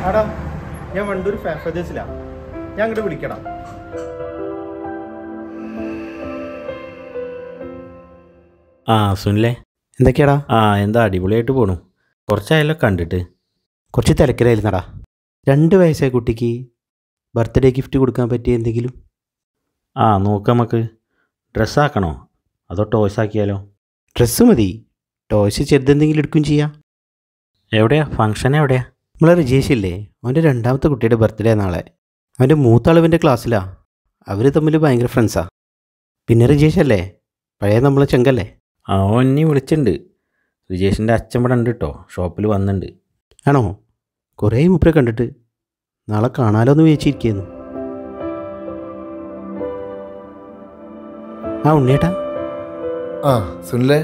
ആടാ ഞാൻ വണ്ടൂർ ഫാഫദേഴ്സിലാ ഞാൻ അങ്ങോട്ട് വിളിക്കണം ആ സുനിലേ എന്തൊക്കെയാടാ ആ എന്താ അടിപൊളിയായിട്ട് പോണു കുറച്ചായല്ലോ കണ്ടിട്ട് കുറച്ച് തിരക്കിലായിരുന്നടാ രണ്ട് വയസ്സായ കുട്ടിക്ക് ബർത്ത്ഡേ ഗിഫ്റ്റ് കൊടുക്കാൻ പറ്റിയ എന്തെങ്കിലും ആ നോക്കാം നമുക്ക് ഡ്രസ്സാക്കണോ അതോ ടോയ്സ് ആക്കിയാലോ ഡ്രസ്സ് മതി ടോയ്സ് ചെറുതെന്തെങ്കിലും എടുക്കും ചെയ്യാം എവിടെയാ ഫംഗ്ഷൻ എവിടെയാ നമ്മളെ റിജേഷ് ഇല്ലേ അവൻ്റെ രണ്ടാമത്തെ കുട്ടിയുടെ ബർത്ത്ഡേ നാളെ അവൻ്റെ മൂത്ത അളവിൻ്റെ ക്ലാസ്സിലാ അവർ തമ്മിൽ ഭയങ്കര ഫ്രണ്ട്സാ പിന്നെ റിജേഷ് അല്ലേ പഴയ നമ്മളെ ചെങ്കല്ലേ ആ ഒന്നി വിളിച്ചിട്ടുണ്ട് റിജേഷിൻ്റെ അച്ഛൻ ഇവിടെ ഉണ്ട് കേട്ടോ ഷോപ്പിൽ വന്നിട്ടുണ്ട് ആണോ കുറേ മുപ്പരെ കണ്ടിട്ട് നാളെ കാണാലോ എന്ന് വിചാരിച്ചിരിക്കുന്നു ആ ഉണ്ണിയേട്ടാ ആ സുനിലേ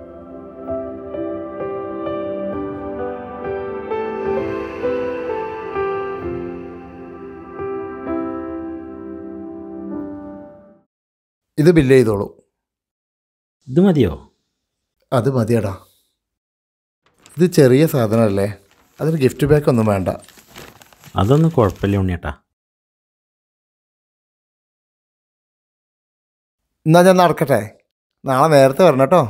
ഇത് ബില്ല് ചെയ്തോളൂ ഇത് മതിയോ അത് മതിയടാ ഇത് ചെറിയ സാധനമല്ലേ അതിന് ഗിഫ്റ്റ് ബാക്ക് ഒന്നും വേണ്ട അതൊന്നും കുഴപ്പമില്ല ഉണ്ണിയേട്ടാ എന്നാ ഞാൻ നടക്കട്ടെ നാളെ നേരത്തെ വരണം കേട്ടോ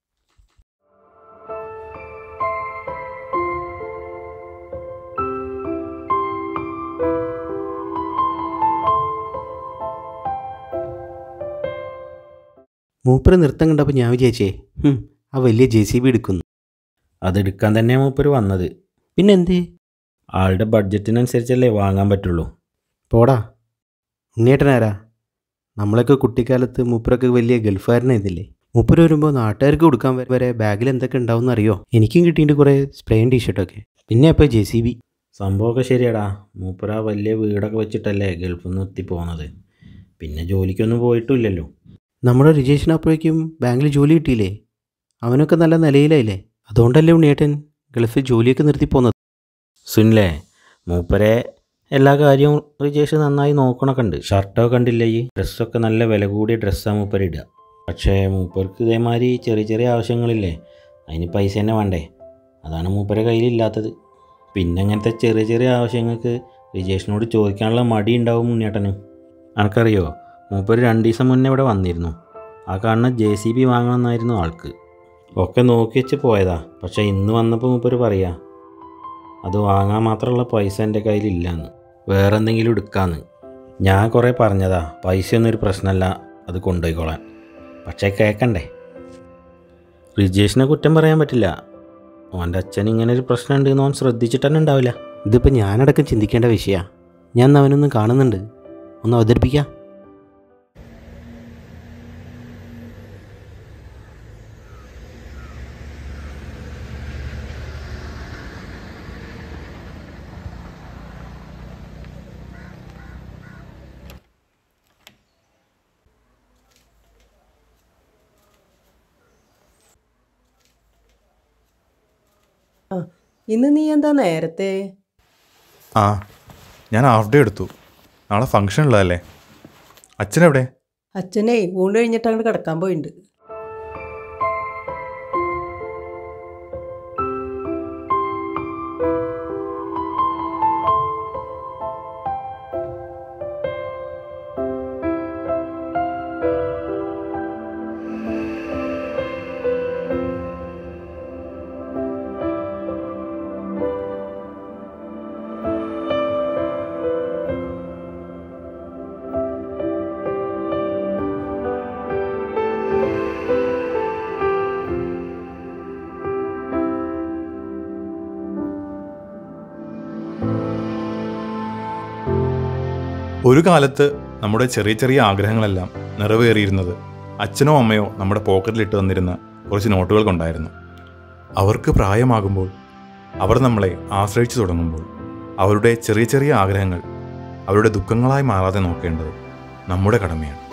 മൂപ്പര് നൃത്തം കണ്ടപ്പോൾ ഞാൻ വിചാരിച്ചേ ഹും, ആ വലിയ ജെ സി ബി എടുക്കുന്നു അതെടുക്കാൻ തന്നെയാണ് മൂപ്പര് വന്നത് പിന്നെ എന്തേ ആളുടെ ബഡ്ജറ്റിനനുസരിച്ചല്ലേ വാങ്ങാൻ പറ്റുള്ളൂ പോടാ ഉണ്ണിയേട്ടനാരാ നമ്മളൊക്കെ കുട്ടിക്കാലത്ത് മൂപ്പരൊക്കെ വലിയ ഗൾഫുകാരനായിരുന്നില്ലേ മൂപ്പര് വരുമ്പോൾ നാട്ടുകാർക്ക് കൊടുക്കാൻ വരെ- വരെ ബാഗിൽ എന്തൊക്കെ ഉണ്ടാവും അറിയോ എനിക്കും കിട്ടിയിട്ട് കുറേ സ്പ്രേയും ടീഷർട്ടൊക്കെ പിന്നെ അപ്പോൾ ജെ സി ബി സംഭവമൊക്കെ ശരിയാടാ മൂപ്പര വലിയ വീടൊക്കെ വെച്ചിട്ടല്ലേ ഗൾഫിൽ നിന്ന് എത്തി പോകുന്നത് പിന്നെ ജോലിക്കൊന്നും പോയിട്ടുമില്ലല്ലോ നമ്മുടെ റിജേഷിന് അപ്പോഴേക്കും ബാങ്കിൽ ജോലി കിട്ടിയില്ലേ അവനൊക്കെ നല്ല നിലയിലായില്ലേ അതുകൊണ്ടല്ലേ ഉണ്ണിയേട്ടൻ ഗൾഫിൽ ജോലിയൊക്കെ നിർത്തി പോന്നത് സുനിലേ മൂപ്പരെ എല്ലാ കാര്യവും റിജേഷ് നന്നായി നോക്കണൊക്കെ ഉണ്ട് ഷർട്ടൊക്കെ കണ്ടില്ലേ ഈ ഡ്രസ്സൊക്കെ നല്ല വില കൂടിയ ഡ്രസ്സാണ് മൂപ്പര് ഇടുക പക്ഷേ മൂപ്പർക്ക് ഇതേമാതിരി ചെറിയ ചെറിയ ആവശ്യങ്ങളില്ലേ അതിന് പൈസ തന്നെ വേണ്ടേ അതാണ് മൂപ്പരെ കയ്യിലില്ലാത്തത് പിന്നെ അങ്ങനത്തെ ചെറിയ ചെറിയ ആവശ്യങ്ങൾക്ക് റിജേഷിനോട് ചോദിക്കാനുള്ള മടി ഉണ്ടാവും മുന്നേട്ടന് എനിക്കറിയോ മൂപ്പര് രണ്ട് ദിവസം മുന്നേ ഇവിടെ വന്നിരുന്നു ആ കാണുന്ന ജെ സി ബി വാങ്ങണമെന്നായിരുന്നു ആൾക്ക് ഒക്കെ നോക്കി വെച്ച് പോയതാ പക്ഷേ ഇന്ന് വന്നപ്പോൾ മൂപ്പര് പറയാ അത് വാങ്ങാൻ മാത്രമുള്ള പൈസ എൻ്റെ കയ്യിലില്ലാന്ന് വേറെ എന്തെങ്കിലും എടുക്കാന്ന് ഞാൻ കുറേ പറഞ്ഞതാ പൈസയൊന്നും ഒരു പ്രശ്നമല്ല അത് കൊണ്ടുപോയിക്കോളാൻ പക്ഷേ കേൾക്കണ്ടേ റിജേഷിനെ കുറ്റം പറയാൻ പറ്റില്ല ഓൻ്റെ അച്ഛൻ ഇങ്ങനെ ഒരു പ്രശ്നം ഉണ്ടെന്ന് ഓൻ ശ്രദ്ധിച്ചിട്ട് തന്നെ ഉണ്ടാവില്ല ഇതിപ്പോൾ ഞാനടക്കം ചിന്തിക്കേണ്ട വിഷയമാണ് ഞാൻ ഇന്ന് അവനൊന്ന് കാണുന്നുണ്ട് ഒന്ന് അവതരിപ്പിക്കാം ഇന്ന് നീ എന്താ നേരത്തെ ആ ഞാൻ ഹാഫ് ഡേ എടുത്തു നാളെ ഫംഗ്ഷൻ ഉള്ളതല്ലേ അച്ഛനെവിടെ അച്ഛനെ ഊണ് കഴിഞ്ഞിട്ട് അങ്ങോട്ട് കിടക്കാൻ പോയിട്ടുണ്ട് ഒരു കാലത്ത് നമ്മുടെ ചെറിയ ചെറിയ ആഗ്രഹങ്ങളെല്ലാം നിറവേറിയിരുന്നത് അച്ഛനോ അമ്മയോ നമ്മുടെ പോക്കറ്റിലിട്ട് തന്നിരുന്ന കുറച്ച് നോട്ടുകൾ കൊണ്ടായിരുന്നു അവർക്ക് പ്രായമാകുമ്പോൾ അവർ നമ്മളെ ആശ്രയിച്ചു തുടങ്ങുമ്പോൾ അവരുടെ ചെറിയ ചെറിയ ആഗ്രഹങ്ങൾ അവരുടെ ദുഃഖങ്ങളായി മാറാതെ നോക്കേണ്ടത് നമ്മുടെ കടമയാണ്